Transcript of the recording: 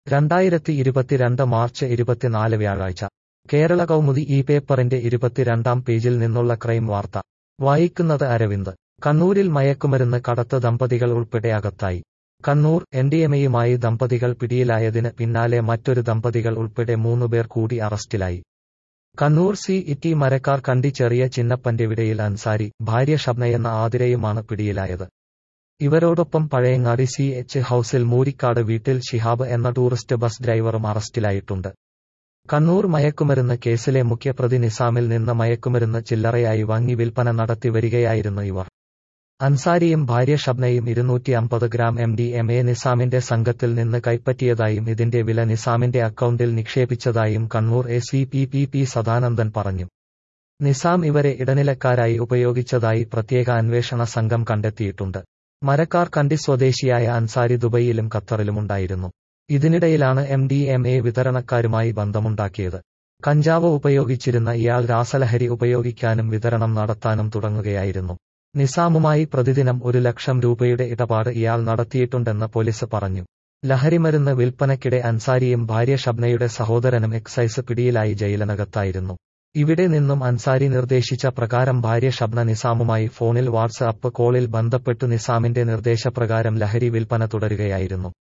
രണ്ടായിരത്തി ഇരുപത്തിരണ്ട് മാർച്ച് ഇരുപത്തിനാല് വ്യാഴാഴ്ച കേരള കൗമുദി ഈ പേപ്പറിന്റെ ഇരുപത്തിരണ്ടാം പേജിൽ നിന്നുള്ള ക്രൈം വാർത്ത വായിക്കുന്നത് അരവിന്ദ് കണ്ണൂരിൽ മയക്കുമരുന്ന് കടത്ത് ദമ്പതികൾ ഉൾപ്പെടെ അകത്തായി കണ്ണൂർ എൻഡിഎംഎയുമായി ദമ്പതികൾ പിടിയിലായതിന് പിന്നാലെ മറ്റൊരു ദമ്പതികൾ ഉൾപ്പെടെ മൂന്നുപേർ കൂടി അറസ്റ്റിലായി കണ്ണൂർ സി ഇറ്റി മരക്കാർ കണ്ടി ചെറിയ ചിന്നപ്പന്റെ വിടയിൽ അൻസാരി ഭാര്യ ഷബ്നയെന്ന ആതിരയുമാണ് പിടിയിലായത് ഇവരോടൊപ്പം പഴയങ്ങാടി സി എച്ച് ഹൌസിൽ മൂരിക്കാട് വീട്ടിൽ ഷിഹാബ് എന്ന ടൂറിസ്റ്റ് ബസ് ഡ്രൈവറും അറസ്റ്റിലായിട്ടുണ്ട് കണ്ണൂർ മയക്കുമരുന്ന് കേസിലെ മുഖ്യപ്രതി നിസാമിൽ നിന്ന് മയക്കുമരുന്ന് ചില്ലറയായി വാങ്ങി വിൽപ്പന നടത്തി വരികയായിരുന്നു ഇവർ അൻസാരിയും ഭാര്യ ഷബ്നയും ഇരുന്നൂറ്റി അമ്പത് gram M D M A നിസാമിന്റെ സംഘത്തിൽ നിന്ന് കൈപ്പറ്റിയതായും ഇതിന്റെ വില നിസാമിന്റെ അക്കൗണ്ടിൽ നിക്ഷേപിച്ചതായും Kannur A C P P P Sadanandan പറഞ്ഞു നിസാം ഇവരെ ഇടനിലക്കാരായി ഉപയോഗിച്ചതായി പ്രത്യേക അന്വേഷണ സംഘം കണ്ടെത്തിയിട്ടുണ്ട് മരക്കാർ കണ്ടി സ്വദേശിയായ അൻസാരി ദുബൈയിലും ഖത്തറിലുമുണ്ടായിരുന്നു ഇതിനിടയിലാണ് എം ഡി എം എ വിതരണക്കാരുമായി ബന്ധമുണ്ടാക്കിയത് കഞ്ചാവ് ഉപയോഗിച്ചിരുന്ന ഇയാൾ രാസലഹരി ഉപയോഗിക്കാനും വിതരണം നടത്താനും തുടങ്ങുകയായിരുന്നു നിസാമുമായി പ്രതിദിനം ഒരു ലക്ഷം രൂപയുടെ ഇടപാട് ഇയാൾ നടത്തിയിട്ടുണ്ടെന്ന് പോലീസ് പറഞ്ഞു ലഹരിമരുന്ന് വിൽപ്പനയ്ക്കിടെ അൻസാരിയും ഭാര്യ ഷബ്നയുടെ സഹോദരനും എക്സൈസ് പിടിയിലായി ജയിലിനകത്തായിരുന്നു ഇവിടെ നിന്നും അൻസാരി നിർദ്ദേശിച്ച പ്രകാരം ഭാര്യ ഷബ്ന നിസാമുമായി ഫോണിൽ വാട്സ്ആപ്പ് കോളിൽ ബന്ധപ്പെട്ടു നിസാമിന്റെ നിർദ്ദേശപ്രകാരം ലഹരി വിൽപ്പന തുടരുകയായിരുന്നു